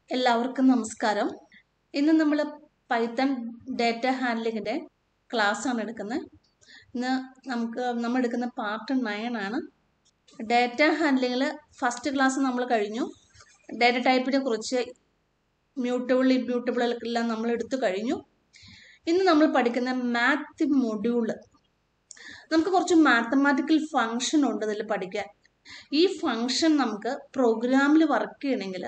എല്ലാവർക്കും നമസ്കാരം ഇന്ന് നമ്മൾ പൈത്തൺ ഡാറ്റ ഹാൻഡ്ലിങ്ങിൻ്റെ ആണ് എടുക്കുന്നത് ഇന്ന് നമുക്ക് നമ്മൾ എടുക്കുന്ന പാർട്ട് നയൻ ആണ് ഡാറ്റ ഹാൻഡ്ലിങ്ങിൽ ഫസ്റ്റ് ക്ലാസ് നമ്മൾ കഴിഞ്ഞു ഡാറ്റ ടൈപ്പിനെ കുറിച്ച് മ്യൂട്ടബിൾ ഇമ്മ്യൂട്ടബിൾ എല്ലാം നമ്മൾ എടുത്തു കഴിഞ്ഞു ഇന്ന് നമ്മൾ പഠിക്കുന്ന മാത്ത് മൊഡ്യൂള് നമുക്ക് കുറച്ച് മാത്തമാറ്റിക്കൽ ഫങ്ഷൻ ഉണ്ട് ഇതിൽ പഠിക്കാൻ ഈ ഫങ്ഷൻ നമുക്ക് പ്രോഗ്രാമിൽ വർക്ക് ചെയ്യണമെങ്കിൽ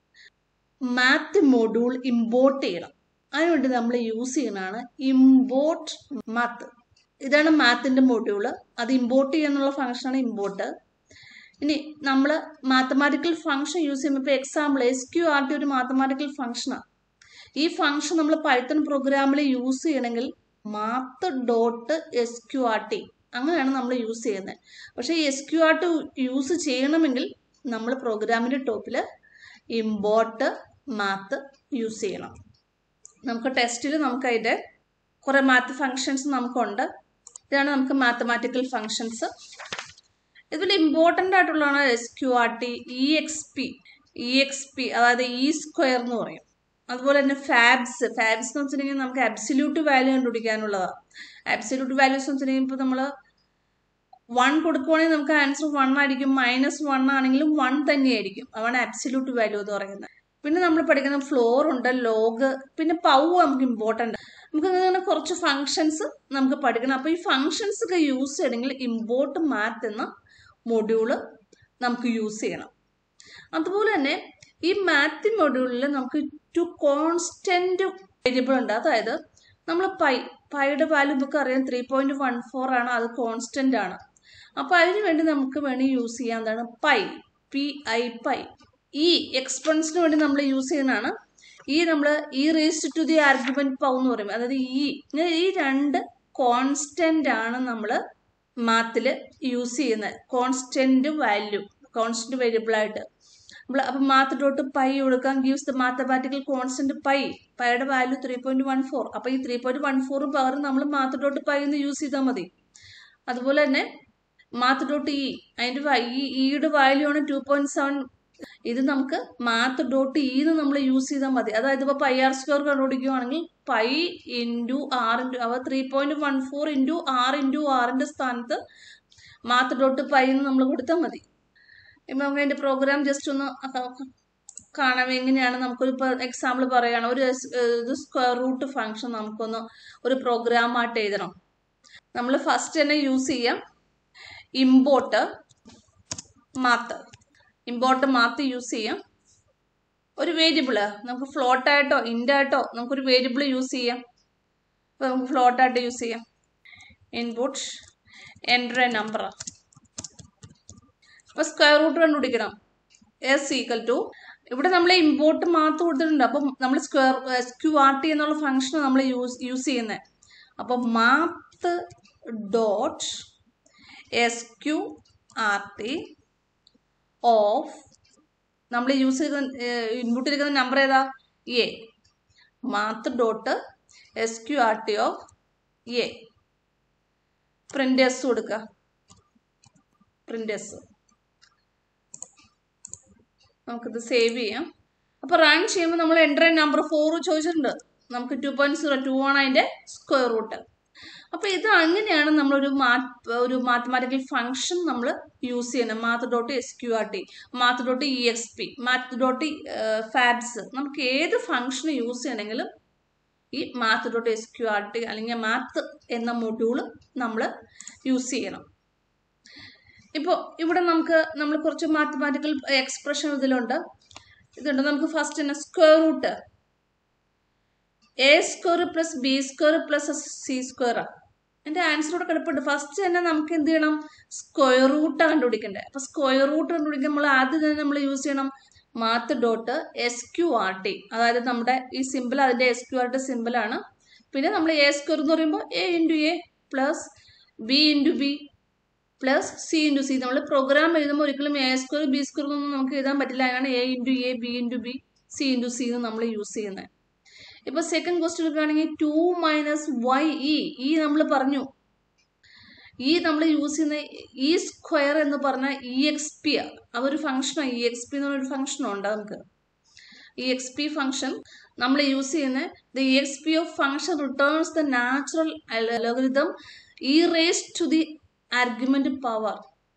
മാത്ത് മൊഡ്യൂൾ ഇമ്പോർട്ട് ചെയ്യണം അതിനുവേണ്ടി നമ്മൾ യൂസ് ചെയ്യുന്നതാണ് ഇമ്പോർട്ട് മാത്ത് ഇതാണ് മാത്തിൻ്റെ മൊഡ്യൂള് അത് ഇമ്പോർട്ട് ചെയ്യാന്നുള്ള ഫംഗ്ഷനാണ് ഇമ്പോർട്ട് ഇനി നമ്മൾ മാത്തമാറ്റിക്കൽ ഫംഗ്ഷൻ യൂസ് ചെയ്യുമ്പോൾ ഇപ്പോൾ example S Q R T ഒരു മാത്തമാറ്റിക്കൽ ഫംഗ്ഷനാണ് ഈ ഫംഗ്ഷൻ നമ്മൾ പൈത്തൺ പ്രോഗ്രാമിൽ യൂസ് ചെയ്യണമെങ്കിൽ math dot S Q R T അങ്ങനെയാണ് നമ്മൾ യൂസ് ചെയ്യുന്നത് പക്ഷേ S Q R T use ചെയ്യണമെങ്കിൽ നമ്മൾ പ്രോഗ്രാമിൻ്റെ ടോപ്പിൽ ഇമ്പോർട്ട് മാത്ത് യൂസ് ചെയ്യണം നമുക്ക് ടെസ്റ്റിൽ നമുക്ക് അതിൻ്റെ കുറേ മാത്ത് ഫങ്ഷൻസ് നമുക്കുണ്ട് ഇതാണ് നമുക്ക് മാത്തമാറ്റിക്കൽ ഫങ്ഷൻസ് ഇതിൽ ഇമ്പോർട്ടൻ്റ് ആയിട്ടുള്ളതാണ് S Q R T E X P E X P അതായത് ഇ സ്ക്വയർ എന്ന് പറയും അതുപോലെ തന്നെ ഫാബ്സ് ഫാബ്സ് എന്ന് വെച്ചിട്ടുണ്ടെങ്കിൽ നമുക്ക് അബ്സല്യൂട്ട് വാല്യൂ കണ്ടുപിടിക്കാനുള്ളതാണ് അബ്സല്യൂട്ട് വാല്യൂസ് എന്ന് വെച്ചിട്ടുണ്ടെങ്കിൽ ഇപ്പോൾ നമ്മൾ വൺ കൊടുക്കുവാണെങ്കിൽ നമുക്ക് ആൻസർ വൺ ആയിരിക്കും മൈനസ് വൺ ആണെങ്കിലും വൺ തന്നെയായിരിക്കും അതാണ് അബ്സല്യൂട്ട് വാല്യൂ എന്ന് പറയുന്നത് പിന്നെ നമ്മൾ പഠിക്കുന്ന ഫ്ലോർ ഉണ്ട് ലോഗ് പിന്നെ പൗ നമുക്ക് ഇമ്പോർട്ടൻ്റ് നമുക്ക് അങ്ങനെ കുറച്ച് ഫങ്ഷൻസ് നമുക്ക് പഠിക്കണം അപ്പോൾ ഈ ഫങ്ഷൻസ് ഒക്കെ യൂസ് ചെയ്യണമെങ്കിൽ ഇമ്പോർട്ട് മാത്ത് എന്ന മൊഡ്യൂള് നമുക്ക് യൂസ് ചെയ്യണം അതുപോലെ തന്നെ ഈ മാത്ത് മൊഡ്യൂളിൽ നമുക്ക് ടു കോൺസ്റ്റന്റ് വേരിയബിൾ ഉണ്ട് അതായത് നമ്മൾ പൈ പൈയുടെ വാല്യൂ നമുക്ക് അറിയാം ത്രീ പോയിന്റ് വൺ ഫോർ ആണ് അത് കോൺസ്റ്റന്റ് ആണ് അപ്പോൾ അതിന് വേണ്ടി നമുക്ക് വേണ്ടി യൂസ് ചെയ്യാൻ എന്താണ് പൈ പി ഐ പൈ ഈ എക്സ്പെൻസിന് വേണ്ടി നമ്മൾ യൂസ് ചെയ്യുന്നതാണ് ഈ നമ്മൾ ഈ റേസ്റ്റ് ടു ദി ആർഗ്യുമെന്റ് പൗ എന്ന് പറയും അതായത് ഈ ഇങ്ങനെ ഈ രണ്ട് കോൺസ്റ്റന്റ് ആണ് നമ്മൾ മാത്തിൽ യൂസ് ചെയ്യുന്നത് കോൺസ്റ്റന്റ് വാല്യൂ കോൺസ്റ്റന്റ് വേരിയബിൾ ആയിട്ട് നമ്മൾ അപ്പം മാത്ത് ഡോട്ട് പൈ കൊടുക്കാം gives the mathematical constant pi പൈയുടെ value three point one four അപ്പോൾ ഈ ത്രീ പോയിന്റ് വൺ ഫോർ പകരം നമ്മൾ മാത്ത് ഡോട്ട് പൈ എന്ന് യൂസ് ചെയ്താൽ മതി അതുപോലെ തന്നെ മാത്ത് ഡോട്ട് ഇ അതിൻ്റെ ഈ ഇയുടെ വാല്യൂ ആണ് ടു പോയിന്റ് സെവൻ ഇത് നമുക്ക് മാത്ത് ഡോട്ട് ഇ എന്ന് നമ്മൾ യൂസ് ചെയ്താൽ മതി അതായത് ഇപ്പോൾ പൈ ആർ സ്ക്വയർ കണ്ടുപിടിക്കുകയാണെങ്കിൽ പൈ ഇൻറ്റു ആർ ഇൻറ്റു അവ three point one four into R into ആറിൻ്റെ സ്ഥാനത്ത് മാത്ത് ഡോട്ട് പൈ എന്ന് നമ്മൾ കൊടുത്താൽ മതി ഇപ്പം നമുക്ക് അതിൻ്റെ പ്രോഗ്രാം ജസ്റ്റ് ഒന്ന് കാണാം എങ്ങനെയാണ് നമുക്കൊരു ഇപ്പോൾ എക്സാമ്പിൾ പറയുകയാണ് ഒരു ഇത് സ്ക്വയർ റൂട്ട് ഫംഗ്ഷൻ നമുക്കൊന്ന് ഒരു പ്രോഗ്രാമായിട്ട് എഴുതണം നമ്മൾ ഫസ്റ്റ് തന്നെ യൂസ് ചെയ്യാം import math import math use ചെയ്യാം ഒരു വേരിയബിള് നമുക്ക് ഫ്ലോട്ടായിട്ടോ ഇൻഡായിട്ടോ നമുക്കൊരു വേരിയബിൾ യൂസ് ചെയ്യാം അപ്പോൾ നമുക്ക് ഫ്ലോട്ടായിട്ട് യൂസ് ചെയ്യാം ഇൻപുട്ട് എൻ്റർ എ നമ്പർ അപ്പോൾ സ്ക്വയർ റൂട്ട് കണ്ടുപിടിക്കണം എസ് ഈക്വൽ ടു ഇവിടെ നമ്മൾ ഇമ്പോർട്ട് മാത്ത് കൊടുത്തിട്ടുണ്ട് അപ്പം നമ്മൾ square S Q R T എന്നുള്ള ഫംഗ്ഷൻ നമ്മൾ യൂസ് യൂസ് ചെയ്യുന്നത് അപ്പം math dot S Q R T of നമ്മൾ യൂസ് ചെയ്ത ഇൻപുട്ട് ചെയ്തിരിക്കുന്ന നമ്പർ ഏതാ A math dot S Q R T of A print S കൊടുക്കുക പ്രിന്റ് എസ് നമുക്കിത് സേവ് ചെയ്യാം അപ്പോൾ റൺ ചെയ്യുമ്പോൾ നമ്മൾ എൻ്റർ നമ്പർ ഫോർ ചോദിച്ചിട്ടുണ്ട് നമുക്ക് ടു പോയിന്റ് സീറോ ടു ആണ് അതിൻ്റെ സ്ക്വയർ റൂട്ട് അപ്പോൾ ഇത് അങ്ങനെയാണ് നമ്മളൊരു മാത്ത് ഒരു മാത്തമാറ്റിക്കൽ ഫംഗ്ഷൻ നമ്മൾ യൂസ് ചെയ്യുന്നത് math dot S Q R T math dot E X P math dot fabs നമുക്ക് ഏത് ഫംഗ്ഷൻ യൂസ് ചെയ്യണമെങ്കിലും ഈ math dot S Q R T അല്ലെങ്കിൽ മാത്ത് എന്ന മൊഡ്യൂള് നമ്മൾ യൂസ് ചെയ്യണം ഇപ്പോൾ ഇവിടെ നമുക്ക് നമ്മൾ കുറച്ച് മാത്തമാറ്റിക്കൽ എക്സ്പ്രഷൻ ഇതിലുണ്ട് ഇതുണ്ട് നമുക്ക് ഫസ്റ്റ് തന്നെ square root A square plus B square plus C square എൻ്റെ ആൻസർ ഇവിടെ കിടപ്പുണ്ട് ഫസ്റ്റ് തന്നെ നമുക്ക് എന്ത് ചെയ്യണം സ്ക്വയർ റൂട്ട് കണ്ടുപിടിക്കണ്ടേ അപ്പോൾ സ്ക്വയർ റൂട്ട് കണ്ടുപിടിക്കാൻ നമ്മൾ ആദ്യം തന്നെ നമ്മൾ യൂസ് ചെയ്യണം math dot S Q R T അതായത് നമ്മുടെ ഈ സിമ്പിൾ അതിൻ്റെ എസ് ക്യു ആർ ടി സിമ്പിളാണ് പിന്നെ നമ്മൾ എ സ്ക്വയർ എന്ന് പറയുമ്പോൾ A into A plus B into B plus C into C നമ്മൾ പ്രോഗ്രാം എഴുതുമ്പോൾ ഒരിക്കലും എ സ്ക്വയർ ബി സ്ക്വയർ ഒന്നും നമുക്ക് എഴുതാൻ പറ്റില്ല അതിനാണ് A into A B into B C into C എന്ന് നമ്മൾ യൂസ് ചെയ്യുന്നത് ഇപ്പോൾ സെക്കൻഡ് ക്വസ്റ്റ്യൻ എടുക്കുകയാണെങ്കിൽ ടു മൈനസ് വൈ ഇ ഈ നമ്മൾ പറഞ്ഞു ഈ നമ്മൾ യൂസ് ചെയ്യുന്ന ഈ സ്ക്വയർ എന്ന് പറഞ്ഞാൽ ഇ എക്സ് പി അതൊരു ഫംഗ്ഷനാണ് ഇ എക്സ് പി എന്ന് പറഞ്ഞൊരു ഫംഗ്ഷൻ ഉണ്ട് നമുക്ക് ഈ എക്സ് പി ഫംഗ്ഷൻ നമ്മൾ യൂസ് ചെയ്യുന്ന the X P of function returns the natural logarithm E raise to the argument power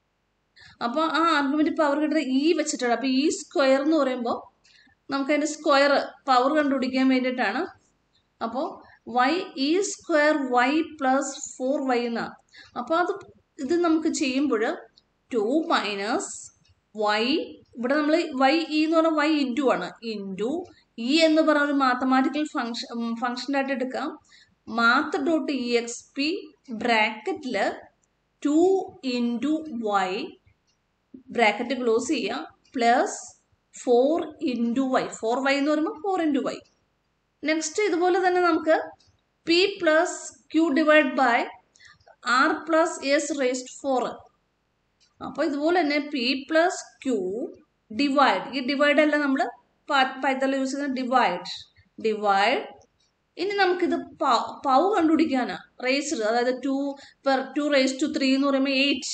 അപ്പോൾ ആ ആർഗ്യുമെന്റ് പവർ കിട്ടുന്നത് ഇ വെച്ചിട്ടാണ് അപ്പോൾ ഈ സ്ക്വയർ എന്ന് പറയുമ്പോൾ നമുക്ക് അതിന്റെ സ്ക്വയർ പവർ കണ്ടുപിടിക്കാൻ വേണ്ടിയിട്ടാണ് അപ്പോൾ Y E square Y plus four Y എന്നാ അപ്പോൾ അത് ഇത് നമുക്ക് ചെയ്യുമ്പോൾ ടു മൈനസ് വൈ ഇവിടെ നമ്മൾ വൈ ഇ എന്ന് പറഞ്ഞാൽ വൈ ഇൻറ്റു ആണ് ഇൻറ്റു ഇ എന്ന് പറഞ്ഞ ഒരു മാത്തമാറ്റിക്കൽ ഫംഗ്ഷൻ ഫംഗ്ഷനായിട്ട് എടുക്കാം math dot E X P ബ്രാക്കറ്റിൽ two into Y bracket close ചെയ്യുക plus four into Y four Y എന്ന് പറയുമ്പോൾ ഫോർ ഇൻറ്റു വൈ നെക്സ്റ്റ് ഇതുപോലെ തന്നെ നമുക്ക് P plus Q divide by R plus S raised four അപ്പോൾ ഇതുപോലെ തന്നെ പി പ്ലസ് ക്യൂ ഡിവൈഡ് ഈ ഡിവൈഡ് അല്ല നമ്മൾ പൈത്തല യൂസ് ചെയ്യുന്ന ഡിവൈഡ് ഡിവൈഡ് ഇനി നമുക്കിത് പൗ കണ്ടുപിടിക്കാനാ റേസ്ഡ് അതായത് two per two raise two three എന്ന് പറയുമ്പോൾ eight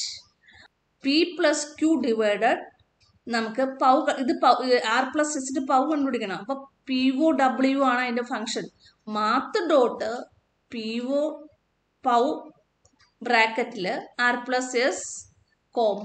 P plus Q divided നമുക്ക് പൗ ഇത് പൗ ആർ പ്ലസ് എസിന്റെ പൗ കണ്ടുപിടിക്കണം അപ്പൊ പി ഒ ഡബ്ല്യു ആണ് അതിന്റെ function math dot P O pow ബ്രാക്കറ്റില് R plus S comma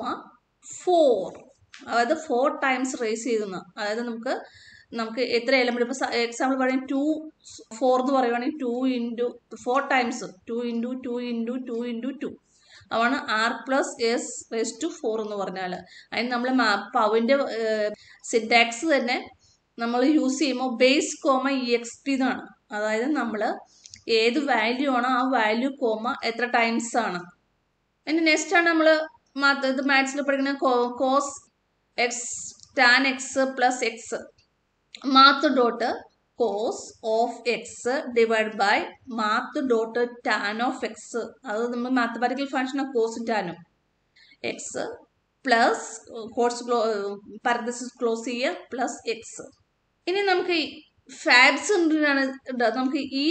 four അതായത് ഫോർ ടൈംസ് റേസ് ചെയ്യുന്ന അതായത് നമുക്ക് നമുക്ക് എത്ര എലമെന്റ് ഇപ്പൊ എക്സാമ്പിൾ പറയും ടു ഫോർ എന്ന് പറയുവാണെങ്കിൽ two into four times two into two into two into two അതാണ് R plus S raise two four എന്ന് പറഞ്ഞാൽ അതിന് നമ്മൾ പവിൻ്റെ സിൻടാക്സ് തന്നെ നമ്മൾ യൂസ് ചെയ്യുമ്പോൾ base comma E X P എന്നാണ് അതായത് നമ്മൾ ഏത് വാല്യൂ ആണോ ആ വാല്യൂ കോമ എത്ര ടൈംസ് ആണ് ഇനി നെക്സ്റ്റ് ആണ് നമ്മൾ ഇത് മാത്സിൽ പഠിക്കുന്ന cos X tan X plus X math dot cos of X divide by math dot tan of X അത് നമ്മൾ മാത്തമാറ്റിക്കൽ ഫംഗ്ഷൻ കോസ് ടാനും എക്സ് പ്ലസ് കോഴ്സ് ക്ലോ പരന്തസിസ് ക്ലോസ് ചെയ്യുക പ്ലസ് എക്സ് ഇനി നമുക്ക് ഫാബ്സ് എന്തിനാണ് നമുക്ക് ഈ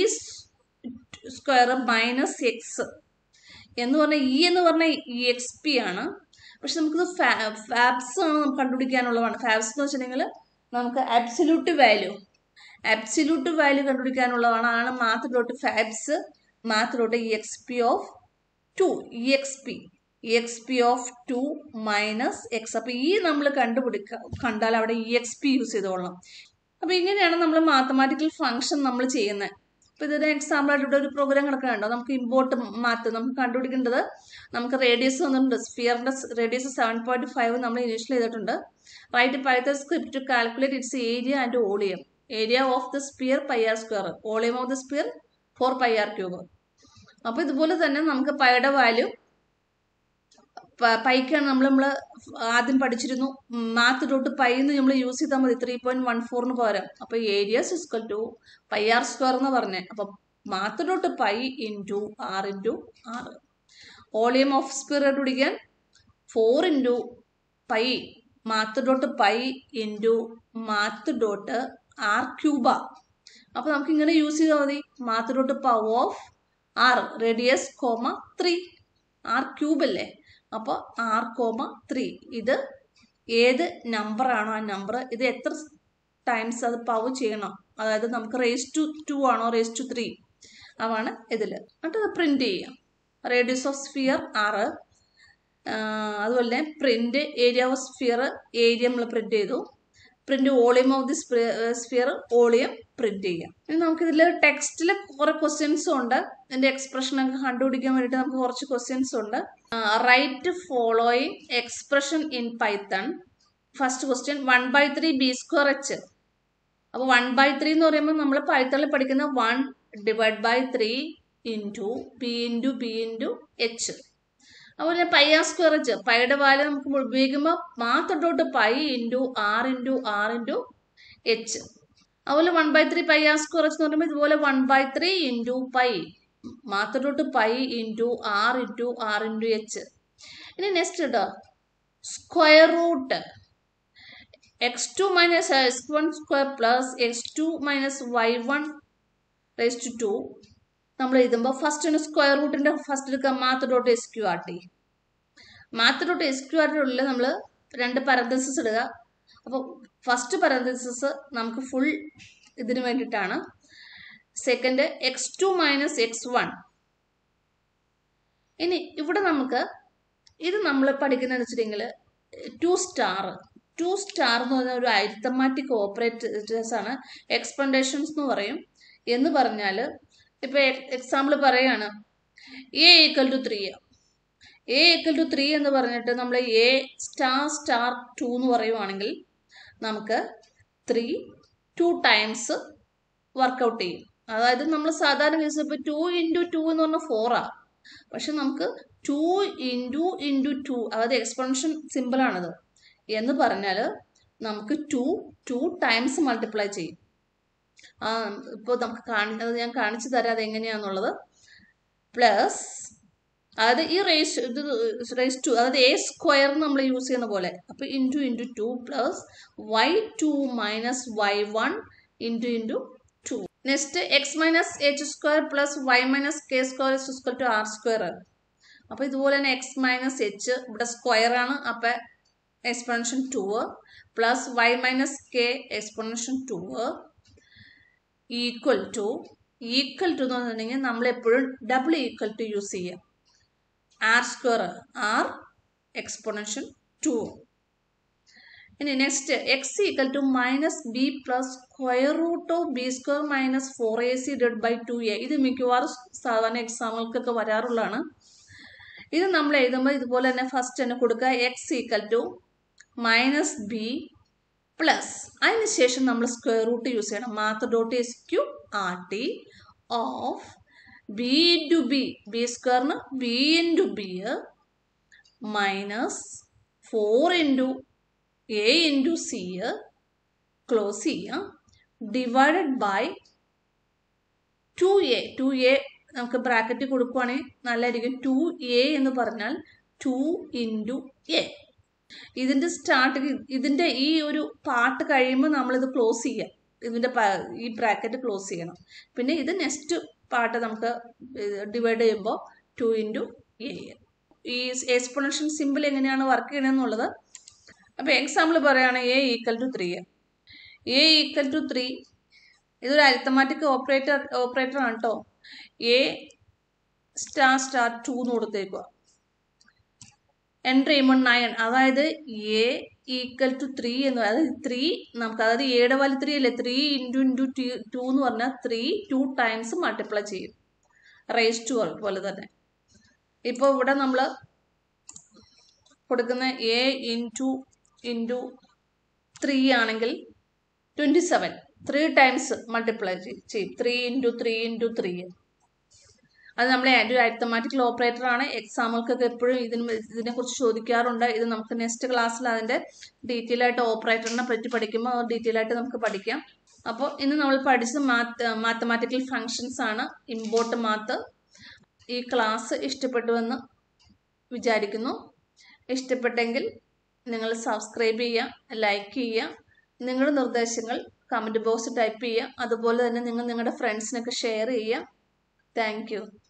സ്ക്വയർ മൈനസ് എക്സ് എന്ന് പറഞ്ഞാൽ ഇ എന്ന് പറഞ്ഞാൽ ഇ എക്സ് പി ആണ് പക്ഷെ നമുക്കിത് ഫാബ്സ് ആണ് നമുക്ക് കണ്ടുപിടിക്കാനുള്ളതാണ് ഫാബ്സ് എന്ന് വെച്ചിട്ടുണ്ടെങ്കിൽ നമുക്ക് അബ്സല്യൂട്ട് വാല്യൂ അബ്സല്യൂട്ട് വാല്യൂ കണ്ടുപിടിക്കാനുള്ളതാണ് ആണ് math dot fabs math dot E X P of two E X P E X P of two minus X അപ്പോൾ ഈ നമ്മൾ കണ്ടുപിടിക്ക കണ്ടാൽ അവിടെ ഇ എക്സ് പി യൂസ് ചെയ്തോളാം അപ്പോൾ ഇങ്ങനെയാണ് നമ്മൾ മാത്തമാറ്റിക്കൽ ഫംഗ്ഷൻ നമ്മൾ ചെയ്യുന്നത് അപ്പോൾ ഇതൊരു എക്സാമ്പിൾ ആയിട്ട് ഇവിടെ ഒരു പ്രോഗ്രാം കിടക്കുന്നുണ്ടോ നമുക്ക് ഇമ്പോർട്ട് മാത്ത് നമുക്ക് കണ്ടുപിടിക്കേണ്ടത് നമുക്ക് റേഡിയസ് വന്നിട്ടുണ്ട് സ്ഫിയറിന്റെ റേഡിയസ് സെവൻ പോയിന്റ് ഫൈവ് നമ്മൾ ഇനീഷ്യൽ ചെയ്തിട്ടുണ്ട് right python script to calculate its area and volume area of the sphere pi R square volume of the sphere four pi R cube അപ്പോൾ ഇതുപോലെ തന്നെ നമുക്ക് പൈയുടെ വാല്യൂ പൈക്കാണ് നമ്മൾ നമ്മൾ ആദ്യം പഠിച്ചിരുന്നു മാത്ത് ഡോട്ട് പൈ എന്ന് നമ്മൾ യൂസ് ചെയ്താൽ മതി ത്രീ പോയിന്റ് വൺ ഫോറിന് പകരം അപ്പോൾ ഏരിയ സിസ്കൽ ടു പൈ ആർ സ്ക്വയർ എന്ന് പറഞ്ഞേ അപ്പം math dot pi into R into R volume of sphere പിടിക്കാൻ four into pi math dot pi into math dot R cube അപ്പോൾ നമുക്ക് ഇങ്ങനെ യൂസ് ചെയ്താൽ മതി math dot pow of R radius comma three R cube അല്ലേ അപ്പോൾ R comma three ഇത് ഏത് നമ്പറാണോ ആ നമ്പർ ഇത് എത്ര ടൈംസ് അത് പവ് ചെയ്യണം അതായത് നമുക്ക് റേസ് ടു ടു ആണോ റേസ് ടു ത്രീ അതാണ് ഇതിൽ എന്നിട്ട് പ്രിന്റ് ചെയ്യാം റേഡിയസ് ഓഫ് സ്ഫിയർ ആറ് അതുപോലെ തന്നെ print area of sphere area നമ്മൾ പ്രിന്റ് ചെയ്തു print volume of the sphere volume print ചെയ്യാം ഇനി നമുക്ക് ഇതിൽ ടെക്സ്റ്റിൽ കുറെ ക്വസ്റ്റ്യൻസും ഉണ്ട് ഇതിന്റെ എക്സ്പ്രഷൻ ഒക്കെ കണ്ടുപിടിക്കാൻ വേണ്ടിയിട്ട് നമുക്ക് കുറച്ച് ക്വസ്റ്റ്യൻസ് ഉണ്ട് write following expression in python first question one by three B square H അപ്പോൾ വൺ ബൈ ത്രീ എന്ന് പറയുമ്പോൾ നമ്മൾ പൈത്തണിൽ പഠിക്കുന്ന one divide by three into B into B into H അതുപോലെ പൈ ആർ സ്ക്വയർ എച്ച് പൈയുടെ value നമുക്ക് ഉപയോഗിക്കുമ്പോൾ മാത്രം dot pi into R into R into H അതുപോലെ one by three pi R square H എന്ന് പറയുമ്പോൾ ഇതുപോലെ one by three into pi മാത്രം dot pi into R into R into H ഇനി നെക്സ്റ്റ് കേട്ടോ square root X two minus X one square plus X two minus Y one raise two two നമ്മൾ എഴുതുമ്പോൾ first square റൂട്ടിന്റെ first എടുക്കുക math dot S Q R T math dot S Q R ടിയുടെ ഉള്ളിൽ നമ്മൾ രണ്ട് parenthesis ഇടുക അപ്പോൾ ഫസ്റ്റ് പരന്തസിസ് നമുക്ക് ഫുൾ ഇതിന് വേണ്ടിയിട്ടാണ് second X two minus X one ഇനി ഇവിടെ നമുക്ക് ഇത് നമ്മൾ പഠിക്കുന്നത് വെച്ചിട്ടുണ്ടെങ്കിൽ ടു സ്റ്റാർ ടു സ്റ്റാർ എന്ന് പറയുന്ന ഒരു അരിത്തമാറ്റിക് ഓപ്പറേറ്റേഴ്സ് ആണ് എക്സ്പെൻഡേഷൻസ് എന്ന് പറയും എന്ന് പറഞ്ഞാൽ ഇപ്പൊ എക്സാമ്പിൾ പറയാണ് A equal to three A equal to three എന്ന് പറഞ്ഞിട്ട് നമ്മൾ എ സ്റ്റാർ സ്റ്റാർ ടു എന്ന് പറയുവാണെങ്കിൽ നമുക്ക് ത്രീ ടു ടൈംസ് വർക്കൗട്ട് ചെയ്യും അതായത് നമ്മൾ സാധാരണ കേസ് ഇപ്പോൾ ടു ഇൻറ്റു ടു എന്ന് പറഞ്ഞാൽ ഫോറാ പക്ഷെ നമുക്ക് ടു ഇൻറ്റു ഇൻറ്റു ടു അതായത് എക്സ്പെൻഷൻ സിമ്പിളാണത് എന്ന് പറഞ്ഞാൽ നമുക്ക് ടു ടു ടൈംസ് മൾട്ടിപ്ലൈ ചെയ്യും ആ ഇപ്പോൾ നമുക്ക് കാണി അത് ഞാൻ കാണിച്ചു തരാം അത് എങ്ങനെയാണെന്നുള്ളത് പ്ലസ് അതായത് ഈ റേസ് ഇത് റേസ് ടു അതായത് എ സ്ക്വയർ നമ്മൾ യൂസ് ചെയ്യുന്ന പോലെ അപ്പോൾ into into two plus Y two minus Y one into into two next X minus H square plus Y minus K square is square to R square അപ്പോൾ ഇതുപോലെ തന്നെ X minus H ഇവിടെ square ആണ് അപ്പോൾ expansion two plus Y minus K expansion two equal to equal to എന്ന് പറഞ്ഞിട്ടുണ്ടെങ്കിൽ നമ്മൾ എപ്പോഴും ഡബിൾ ഈക്വൽ ടു യൂസ് ചെയ്യുക R square R exponential two ഇനി next X equal to minus B plus square root of B square minus four A C did by two A ഇത് മിക്കവാറും സാധാരണ എക്സാമുകൾക്കൊക്കെ വരാറുള്ളതാണ് ഇത് നമ്മൾ എഴുതുമ്പോൾ ഇതുപോലെ തന്നെ ഫസ്റ്റ് തന്നെ കൊടുക്കുക X equal to minus B plus അതിനുശേഷം നമ്മൾ സ്ക്വയർ റൂട്ട് യൂസ് ചെയ്യണം math dot S Q R T of B into B B സ്ക്വയറിന് B into B minus four into A into C close ചെയ്യുക divided by two A two A നമുക്ക് bracket കൊടുക്കുവാണെങ്കിൽ നല്ലതായിരിക്കും two A എന്ന് പറഞ്ഞാൽ two into A ഇതിൻ്റെ start ഇതിൻ്റെ ഈ ഒരു പാർട്ട് കഴിയുമ്പോൾ നമ്മളിത് ക്ലോസ് ചെയ്യുക ഇതിൻ്റെ ഈ ബ്രാക്കറ്റ് ക്ലോസ് ചെയ്യണം പിന്നെ ഇത് നെക്സ്റ്റ് പാർട്ട് നമുക്ക് ഡിവൈഡ് ചെയ്യുമ്പോൾ ടു ഇൻറ്റു എ ഈ എക്സ്പൊണൻഷ്യൽ സിമ്പിൾ എങ്ങനെയാണ് വർക്ക് ചെയ്യണമെന്നുള്ളത് അപ്പോൾ എക്സാമ്പിൾ പറയുകയാണെങ്കിൽ a equal to three A equal to three ഇതൊരു അരിത്തമാറ്റിക് ഓപ്പറേറ്റർ ഓപ്പറേറ്റർ ആണ് കേട്ടോ എ സ്റ്റാർ സ്റ്റാർ ടു എന്ന് കൊടുത്തേക്കുക എൻട്രി ചെയ്യുമ്പോൾ നയൻ അതായത് എ ഈക്വൽ ടു ത്രീ എന്ന് അതായത് ത്രീ നമുക്ക് അതായത് എയുടെ വാല്യൂ ത്രീ അല്ലേ ത്രീ ഇൻറ്റു ഇൻറ്റു ടു എന്ന് പറഞ്ഞാൽ ത്രീ ടു ടൈംസ് മൾട്ടിപ്ലൈ ചെയ്യും റേസ് ടു പോലെ തന്നെ ഇപ്പോൾ ഇവിടെ നമ്മൾ കൊടുക്കുന്ന എ ഇൻറ്റു ഇൻറ്റു ത്രീ ആണെങ്കിൽ twenty seven three times multiply ചെയ്യും three into three into three അത് നമ്മൾ ഒരു അരിത്തമാറ്റിക്കൽ ഓപ്പറേറ്റർ ആണ് എക്സാമുകൾക്കൊക്കെ എപ്പോഴും ഇതിന് ഇതിനെക്കുറിച്ച് ചോദിക്കാറുണ്ട് ഇത് നമുക്ക് നെക്സ്റ്റ് ക്ലാസ്സിൽ അതിൻ്റെ ഡീറ്റെയിൽ ആയിട്ട് ഓപ്പറേറ്ററിനെ പറ്റി പഠിക്കുമ്പോൾ ഡീറ്റെയിൽ ആയിട്ട് നമുക്ക് പഠിക്കാം അപ്പോൾ ഇന്ന് നമ്മൾ പഠിച്ചത് മാത്ത് മാത്തമാറ്റിക്കൽ ഫങ്ഷൻസ് ആണ് ഇമ്പോർട്ട് മാത്ത് ഈ ക്ലാസ് ഇഷ്ടപ്പെട്ടുവെന്ന് വിചാരിക്കുന്നു ഇഷ്ടപ്പെട്ടെങ്കിൽ നിങ്ങൾ സബ്സ്ക്രൈബ് ചെയ്യുക ലൈക്ക് ചെയ്യുക നിങ്ങളുടെ നിർദ്ദേശങ്ങൾ കമൻറ്റ് ബോക്സിൽ ടൈപ്പ് ചെയ്യുക അതുപോലെ തന്നെ നിങ്ങൾ നിങ്ങളുടെ ഫ്രണ്ട്സിനൊക്കെ ഷെയർ ചെയ്യുക താങ്ക്